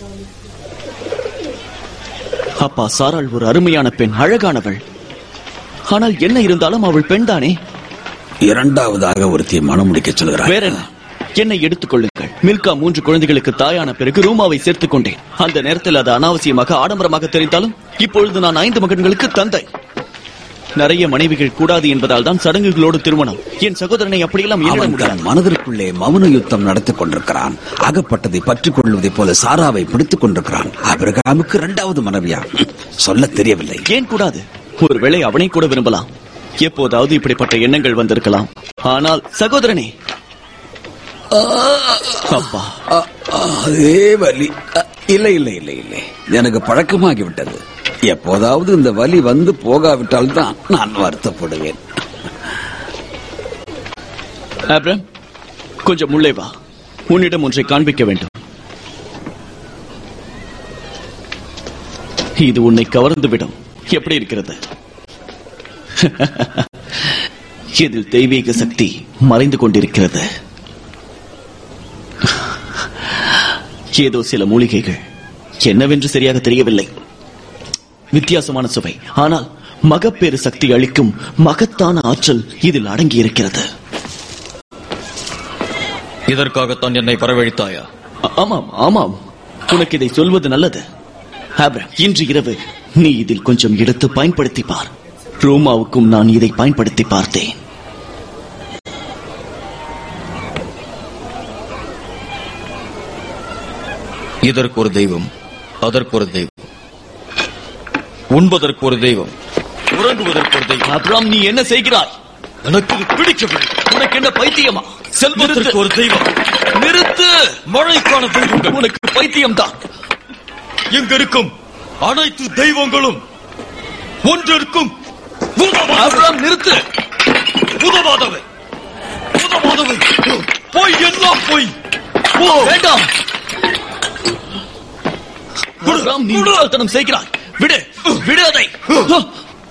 அப்பா சாராள் ஒரு அருமையான பெண் அழகானவள் ஆனால் என்ன இருந்தாலும் அவள் பெண்தானே இரண்டாவதாக ஒருத்தியை மனம் முடிக்க சொல்கிறார் வேற என்ன என்னை எடுத்துக் கொள்ளுங்கள் மில்கா மூன்று குழந்தைகளுக்கு தாயான பிறகு ரூமாவை சேர்த்துக் கொண்டேன் அந்த நேரத்தில் அது அனாவசியமாக ஆடம்பரமாக தெரிந்தாலும் இப்பொழுது நான் ஐந்து மகன்களுக்கு தந்தை நிறைய மனைவிகள் கூடாது என்பதால் தான் சடங்குகளோடு திருமணம் என் சகோதரனை அப்படியெல்லாம் எண்ணிட அவன் முடியாது தன் மனதிற்குள்ளே மௌன யுத்தம் நடத்திக் கொண்டிருக்கிறான் அகப்பட்டதை பற்றிக் கொள்வதைப் போல சாராவை பிடித்துக் கொண்டிருக்கிறான் அபிரகாமுக்கு இரண்டாவது மனைவியா சொல்ல தெரியவில்லை ஏன் கூடாது ஒருவேளை அவனை கூட விரும்பலாம் எப்போதாவது இப்படிப்பட்ட எண்ணங்கள் வந்திருக்கலாம் ஆனால் சகோதரனே அப்பா அ- அதே வலி அ, இல்லை இல்லை இல்லை இல்லை எனக்கு பழக்கமாகிவிட்டது எப்போதாவது இந்த வலி வந்து போகாவிட்டால் தான் நான் வருத்தப்படுவேன் ஆப்ரம் கொஞ்சம் உள்ளே வா உன்னிடம் ஒன்றை காண்பிக்க வேண்டும் இது உன்னை கவர்ந்து விடும் எப்படி இருக்கிறது இதில் தெய்வீக சக்தி மறைந்து கொண்டிருக்கிறது ஏதோ சில மூலிகைகள் என்னவென்று சரியாக தெரியவில்லை வித்தியாசமான சுவை ஆனால் மகப்பேறு சக்தி அளிக்கும் மகத்தான ஆற்றல் இதில் அடங்கி இருக்கிறது இதற்காகத்தான் என்னை வரவழைத்தாயா ஆ- ஆமாம் ஆமாம் உனக்கு இதை சொல்வது நல்லது ஆப்ரம் இன்று இரவு நீ இதில் கொஞ்சம் எடுத்து பயன்படுத்தி பார் ரோமாவுக்கும் நான் இதை பயன்படுத்தி பார்த்தேன் இதற்கு ஒரு தெய்வம் அதற்கு ஒரு தெய்வம் உண்பதற்கு ஒரு தெய்வம் உறங்குவதற்கு ஒரு தெய்வம் ஆப்ரம் நீ என்ன செய்கிறாய் எனக்கு இது பிடிக்கவில்லை உனக்கு என்ன பைத்தியமா செல்வதற்கு ஒரு தெய்வம் நிறுத்து மழைக்கான தெய்வங்கள் உனக்கு பைத்தியம்தான் இங்க இருக்கும் அனைத்து தெய்வங்களும் ஒன்றிற்கும் உதவாதவை ஆப்ரம் நிறுத்து உதவாதவை உதவாதவை பொய் எல்லாம் பொய் ஓ வேண்டாம் ஆப்ரம் நீ முட்டாள்தனம் செய்கிறாய் விடு விடு அதை